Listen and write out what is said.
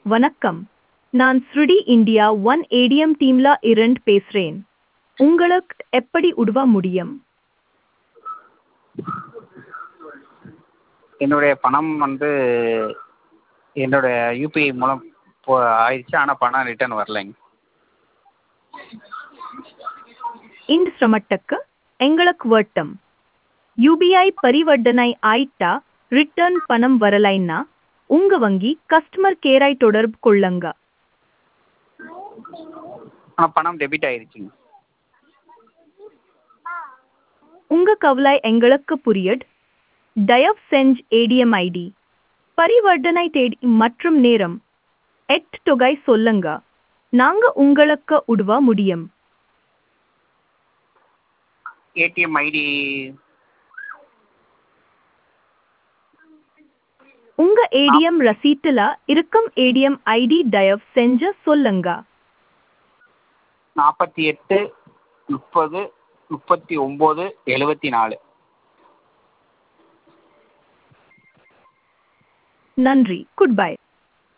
வணக்கம் நான் ஸ்ருடி இந்தியா ஒன் ஏடிஎம் டீம்ல இருந்து பேசுறேன் உங்களுக்கு எப்படி உதவ முடியும் என்னுடைய பணம் வந்து என்னுடைய யூபிஐ மூலம் போ ஆயிடுச்சு ஆனால் பணம் ரிட்டர்ன் வரலைங்க இந்த சிரமத்துக்கு எங்களுக்கு வருத்தம் யூபிஐ பரிவர்த்தனை ஆயிட்டா ரிட்டர்ன் பணம் வரலைன்னா உங்க வங்கி கஸ்டமர் கேரை தொடர்பு கொள்ளுங்க ஆனால் பணம் டெபிட் ஆயிடுச்சுங்க உங்க கவலை எங்களுக்கு புரியுது தயவு செஞ்சு ஏடிஎம் ஐடி பரிவர்த்தனை தேதி மற்றும் நேரம் எட் தொகை சொல்லுங்க நாங்க உங்களுக்கு உதவ முடியும் ஏடிஎம் ஐடி உங்க ஏடிஎம் ரசீட்டுல இருக்கும் ஏடிஎம் ஐடி தயவு செஞ்சு சொல்லுங்க நாற்பத்தி எட்டு முப்பது முப்பத்தி ஒம்பது எழுபத்தி நாலு நன்றி குட் பை